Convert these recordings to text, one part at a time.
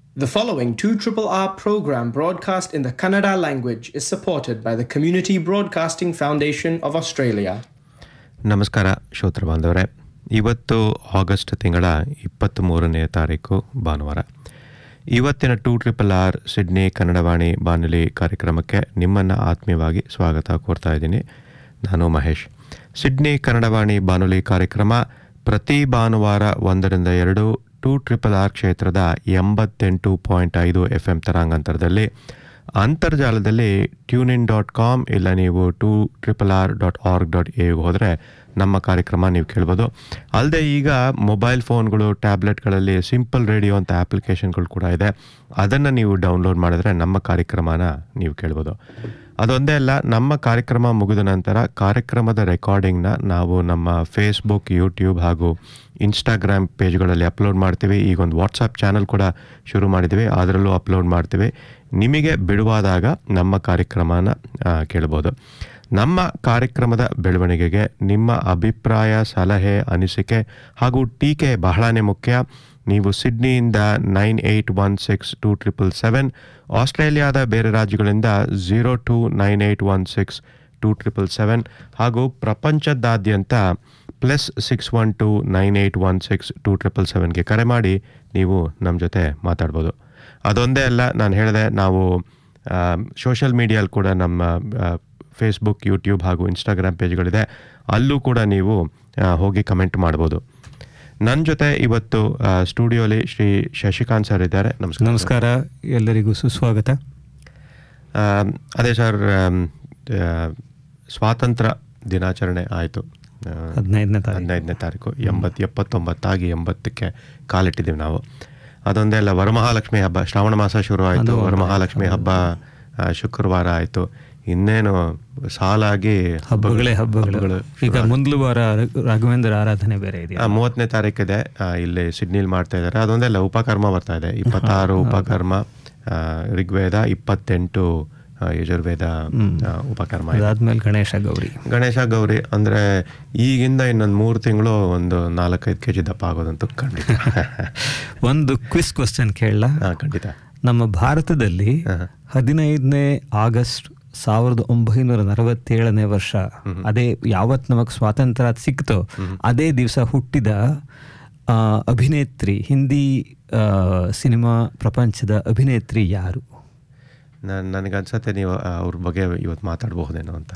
The following 2RRR program broadcast in the Kannada language is supported by the Community Broadcasting Foundation of Australia. ನಮಸ್ಕಾರ ಶ್ರೋತೃ ಬಾಂಧವರೇ ಇವತ್ತು August ತಿಂಗಳ ಇಪ್ಪತ್ತ್ಮೂರನೇ ತಾರೀಕು ಭಾನುವಾರ ಇವತ್ತಿನ two triple R Sydney Kannadavani ಬಾನುಲಿ ಕಾರ್ಯಕ್ರಮಕ್ಕೆ ನಿಮ್ಮನ್ನು ಆತ್ಮೀಯವಾಗಿ ಸ್ವಾಗತ ಕೋರ್ತಾ ಇದ್ದೀನಿ ನಾನು ಮಹೇಶ್ ಸಿಡ್ನಿ ಕನ್ನಡವಾಣಿ ಬಾನುಲಿ ಕಾರ್ಯಕ್ರಮ ಪ್ರತಿ ಭಾನುವಾರ ಒಂದರಿಂದ ಎರಡು ಟೂ ಟ್ರಿಪಲ್ ಆರ್ ಕ್ಷೇತ್ರದ ಎಂಬತ್ತೆಂಟು ಪಾಯಿಂಟ್ ಐದು ಎಫ್ ಎಮ್ ತರಾಂಗಾಂತರದಲ್ಲಿ ಅಂತರ್ಜಾಲದಲ್ಲಿ ಟ್ಯೂನ್ ಇನ್ ಡಾಟ್ ಕಾಮ್ ಇಲ್ಲ ನೀವು two triple R dot org dot ಎಗೆ ಹೋದರೆ ನಮ್ಮ ಕಾರ್ಯಕ್ರಮ ನೀವು ಕೇಳ್ಬೋದು ಅಲ್ಲದೆ ಈಗ ಮೊಬೈಲ್ ಫೋನ್ಗಳು ಟ್ಯಾಬ್ಲೆಟ್ಗಳಲ್ಲಿ ಸಿಂಪಲ್ ರೇಡಿಯೋ ಅಂತ ಆ್ಯಪ್ಲಿಕೇಶನ್ಗಳು ಕೂಡ ಇದೆ ಅದನ್ನು ನೀವು ಡೌನ್ಲೋಡ್ ಮಾಡಿದ್ರೆ ನಮ್ಮ ಕಾರ್ಯಕ್ರಮನ ನೀವು ಕೇಳ್ಬೋದು ಅದೊಂದೇ ಅಲ್ಲ ನಮ್ಮ ಕಾರ್ಯಕ್ರಮ ಮುಗಿದ ನಂತರ ಕಾರ್ಯಕ್ರಮದ ರೆಕಾರ್ಡಿಂಗ್ನ ನಾವು ನಮ್ಮ ಫೇಸ್ಬುಕ್ ಯೂಟ್ಯೂಬ್ ಹಾಗೂ ಇನ್ಸ್ಟಾಗ್ರಾಮ್ ಪೇಜ್ಗಳಲ್ಲಿ ಅಪ್ಲೋಡ್ ಮಾಡ್ತೀವಿ ಈಗ ಒಂದು ವಾಟ್ಸಪ್ ಚಾನಲ್ ಕೂಡ ಶುರು ಮಾಡಿದ್ದೀವಿ ಅದರಲ್ಲೂ ಅಪ್ಲೋಡ್ ಮಾಡ್ತೀವಿ ನಿಮಗೆ ಬಿಡುವಾದಾಗ ನಮ್ಮ ಕಾರ್ಯಕ್ರಮನ ಆ, ಕೇಳ್ಬೋದು ನಮ್ಮ ಕಾರ್ಯಕ್ರಮದ ಬೆಳವಣಿಗೆಗೆ ನಿಮ್ಮ ಅಭಿಪ್ರಾಯ ಸಲಹೆ ಅನಿಸಿಕೆ ಹಾಗೂ ಟೀಕೆ ಬಹಳನೇ ಮುಖ್ಯ ನೀವು ಸಿಡ್ನಿಯಿಂದ nine eight one six two triple seven ಆಸ್ಟ್ರೇಲಿಯಾದ ಬೇರೆ ರಾಜ್ಯಗಳಿಂದ zero two nine eight one six two triple seven ಹಾಗೂ ಪ್ರಪಂಚದಾದ್ಯಂತ plus six one two nine eight one six two triple ಸೆವೆನ್ಗೆ ಕರೆ ಮಾಡಿ ನೀವು ನಮ್ಮ ಜೊತೆ ಮಾತಾಡ್ಬೋದು ಅದೊಂದೇ ಅಲ್ಲ ನಾನು ಹೇಳಿದೆ ನಾವು ಸೋಷಿಯಲ್ ಮೀಡಿಯಲ್ಲಿ ಕೂಡ ನಮ್ಮ ಫೇಸ್ಬುಕ್ ಯೂಟ್ಯೂಬ್ ಹಾಗೂ ಇನ್ಸ್ಟಾಗ್ರಾಮ್ ಪೇಜ್ಗಳಿದೆ ಅಲ್ಲೂ ಕೂಡ ನೀವು ಆ, ಹೋಗಿ ಕಮೆಂಟ್ ಮಾಡ್ಬೋದು ನನ್ನ ಜೊತೆ ಇವತ್ತು ಆ, ಸ್ಟುಡಿಯೋಲಿ ಶ್ರೀ ಶಶಿಕಾಂತ್ ಸರ್ ಇದ್ದಾರೆ ನಮಸ್ಕಾರ ನಮಸ್ಕಾರ ಎಲ್ಲರಿಗೂ ಸುಸ್ವಾಗತ ಆ, ಅದೇ ಸರ್ ಆಮ್, ಆ, ಸ್ವಾತಂತ್ರ್ಯ ದಿನಾಚರಣೆ ಆಯಿತು ಹದಿನೈದನೇ ತಾರೀಕು ಹದಿನೈದನೇ ತಾರೀಕು ಎಂಬತ್ತು ಎಪ್ಪತ್ತೊಂಬತ್ತಾಗಿ ಎಂಬತ್ತಕ್ಕೆ ಕಾಲಿಟ್ಟಿದ್ದೀವಿ ನಾವು ಅದೊಂದೇ ಅಲ್ಲ ವರಮಹಾಲಕ್ಷ್ಮಿ ಹಬ್ಬ ಶ್ರಾವಣ ಮಾಸ ಶುರು ಆಯಿತು ವರಮಹಾಲಕ್ಷ್ಮಿ ಹಬ್ಬ ಆ, ಶುಕ್ರವಾರ ಆಯಿತು ಇನ್ನೇನು ಸಾಲಾಗಿ ಹಬ್ಬಗಳೇ ಹಬ್ಬಗಳು ಈಗ ಮುಂದ್ಲು ವಾರ ರ- ರಾಘವೇಂದ್ರ ಆರಾಧನೆ ಬೇರೆ ಇದೆಯಾ ಆ, ಮೂವತ್ತನೇ ತಾರೀಕಿದೆ ಆ, ಇಲ್ಲಿ ಸಿಡ್ನಿಲಿ ಮಾಡ್ತಾ ಇದ್ದಾರೆ ಅದೊಂದೇ ಅಲ್ಲ ಉಪಕರ್ಮ ಬರ್ತಾ ಇದೆ ಇಪ್ಪತ್ತಾರು ಉಪಕರ್ಮ ಆ, ಋಗ್ವೇದ ಇಪ್ಪತ್ತೆಂಟು ಆ, ಯಜುರ್ವೇದ ಆ, ಉಪಕರ್ಮ ಇದೆ. ಅದಾದ್ಮೇಲೆ ಗಣೇಶ ಗೌರಿ ಗಣೇಶ ಗೌರಿ ಅಂದ್ರೆ ಈಗಿಂದ ಇನ್ನೊಂದು ಮೂರು ತಿಂಗಳು ಒಂದು ನಾಲ್ಕೈದು ಕೆ ಜಿ ದಪ್ಪ ಆಗೋದಂತೂ ಖಂಡಿತ ಒಂದು ಕ್ವಿಸ್ ಕ್ವಶನ್ ಕೇಳಲ್ಲ ಹಾ, ಖಂಡಿತ ನಮ್ಮ ಭಾರತದಲ್ಲಿ ಹದಿನೈದನೇ ಆಗಸ್ಟ್ ಸಾವಿರದ ಒಂಬೈನೂರ ನಲವತ್ತೇಳನೇ ವರ್ಷ ಅದೇ ಯಾವತ್ ನಮಗ್ ಸ್ವಾತಂತ್ರ್ಯ ಸಿಕ್ತೋ ಅದೇ ದಿವಸ ಹುಟ್ಟಿದ ಆ, ಅಭಿನೇತ್ರಿ ಹಿಂದಿ ಆ, ಸಿನಿಮಾ ಪ್ರಪಂಚದ ಅಭಿನೇತ್ರಿ ಯಾರು ನಾನು ನನಗನ್ಸತ್ತೆ ನೀವು ಆ, ಅವ್ರ ಬಗ್ಗೆ ಇವತ್ತು ಮಾತಾಡಬಹುದೇನೋ ಅಂತ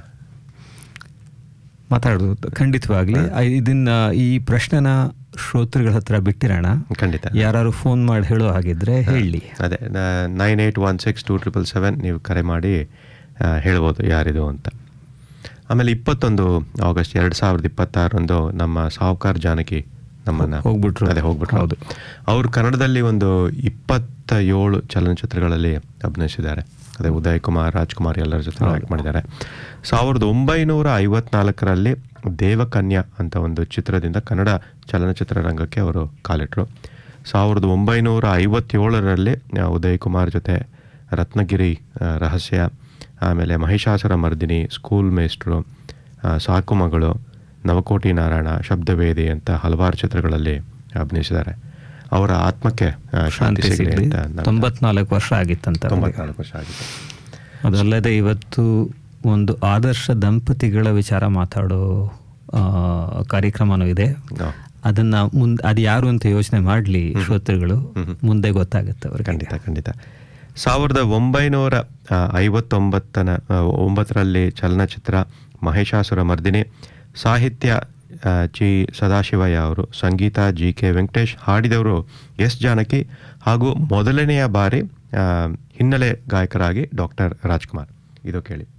ಮಾತಾಡೋದು ಖಂಡಿತವಾಗ್ಲಿ ಆ, ಇದನ್ನ ಈ ಪ್ರಶ್ನೆನ ಶ್ರೋತೃಗಳ ಹತ್ರ ಬಿಟ್ಟಿರೋಣ ಖಂಡಿತ ಯಾರು ಫೋನ್ ಮಾಡಿ ಹೇಳೋ ಹಾಗಿದ್ರೆ ಹೇಳಿ ಅದೇ nine eight one six two triple seven ನೀವು ಕರೆ ಮಾಡಿ ಆ, ಹೇಳ್ಬೋದು ಯಾರಿದು ಅಂತ ಆಮೇಲೆ ಇಪ್ಪತ್ತೊಂದು ಆಗಸ್ಟ್ ಎರಡು ಸಾವಿರದ ಇಪ್ಪತ್ತಾರರಂದು ನಮ್ಮ ಸಾವುಕಾರ್ ಜಾನಕಿ ನಮ್ಮನ್ನ ಹೋಗ್ಬಿಟ್ರು. ಅದೇ ಹೋಗ್ಬಿಟ್ರು ಹೌದು. ಅವರು ಕನ್ನಡದಲ್ಲಿ ಒಂದು ಇಪ್ಪತ್ತ ಏಳು ಚಲನಚಿತ್ರಗಳಲ್ಲಿ ಅಭಿನಯಿಸಿದ್ದಾರೆ ಅದೇ ಉದಯ್ ಕುಮಾರ್ ರಾಜ್ಕುಮಾರ್ ಎಲ್ಲರ ಜೊತೆ ಆ್ಯಕ್ಟ್ ಮಾಡಿದ್ದಾರೆ ಸಾವಿರದ ಒಂಬೈನೂರ ಐವತ್ನಾಲ್ಕರಲ್ಲಿ ದೇವಕನ್ಯಾ ಅಂತ ಒಂದು ಚಿತ್ರದಿಂದ ಕನ್ನಡ ಚಲನಚಿತ್ರ ರಂಗಕ್ಕೆ ಅವರು ಕಾಲಿಟ್ಟರು ಸಾವಿರದ ಒಂಬೈನೂರ ಐವತ್ತೇಳರಲ್ಲಿ ಆ, ಉದಯ್ ಕುಮಾರ್ ಜೊತೆ ರತ್ನಗಿರಿ ಆ, ರಹಸ್ಯ ಆಮೇಲೆ ಮಹಿಷಾಸುರ ಮರ್ದಿನಿ ಸ್ಕೂಲ್ ಮೇಸ್ಟ್ರು ಆ, ಸಾಕು ಮಗಳು ನವಕೋಟಿ ನಾರಾಯಣ ಶಬ್ದವೇದಿ ಅಂತ ಹಲವಾರು ಚಿತ್ರಗಳಲ್ಲಿ ಅಭಿನಯಿಸಿದ್ದಾರೆ ಅವರ ಆತ್ಮಕ್ಕೆ ಆ, ಶಾಂತಿ ಶಾಂತಿ ಸಿಗಲಿ ಸಿಗ್ಲಿ ಅಂತ ನಾನು- ತೊಂಬತ್ನಾಲ್ಕು ವರ್ಷ ಆಗಿತ್ತಂತ ಅವ್ರಿಗೆ. ತೊಂಬತ್ನಾಲ್ಕು ವರ್ಷ ಆಗಿದೆ ಅದಲ್ಲದೆ ಇವತ್ತು ಒಂದು ಆದರ್ಶ ದಂಪತಿಗಳ ವಿಚಾರ ಮಾತಾಡೋ ಆ, ಕಾರ್ಯಕ್ರಮನೂ ಇದೆ ಹಾ. ಅದನ್ನ ಮುಂದೆ ಅದು ಯಾರು ಅಂತ ಯೋಚನೆ ಮಾಡಲಿ ಶ್ರೋತೃಗಳು ಮುಂದೆ ಗೊತ್ತಾಗುತ್ತೆ ಅವ್ರಿಗೆ ಖಂಡಿತ ಖಂಡಿತ ಸಾವಿರದ ಒಂಬೈನೂರ ಆ, ಐವತ್ತೊಂಬತ್ತನ ಆ, ಒಂಬತ್ತರಲ್ಲಿ ಚಲನಚಿತ್ರ ಮಹಿಷಾಸುರ ಮರ್ದಿನಿ ಸಾಹಿತ್ಯ ಆ, ಜಿ ಸದಾಶಿವಯ್ಯ ಅವರು ಸಂಗೀತ ಜಿ ಕೆ ವೆಂಕಟೇಶ್ ಹಾಡಿದವರು ಎಸ್ ಜಾನಕಿ ಹಾಗೂ ಮೊದಲನೆಯ ಬಾರಿ ಆ, ಹಿನ್ನೆಲೆ ಗಾಯಕರಾಗಿ ಡಾಕ್ಟರ್ ರಾಜ್ಕುಮಾರ್ ಇದು ಕೇಳಿ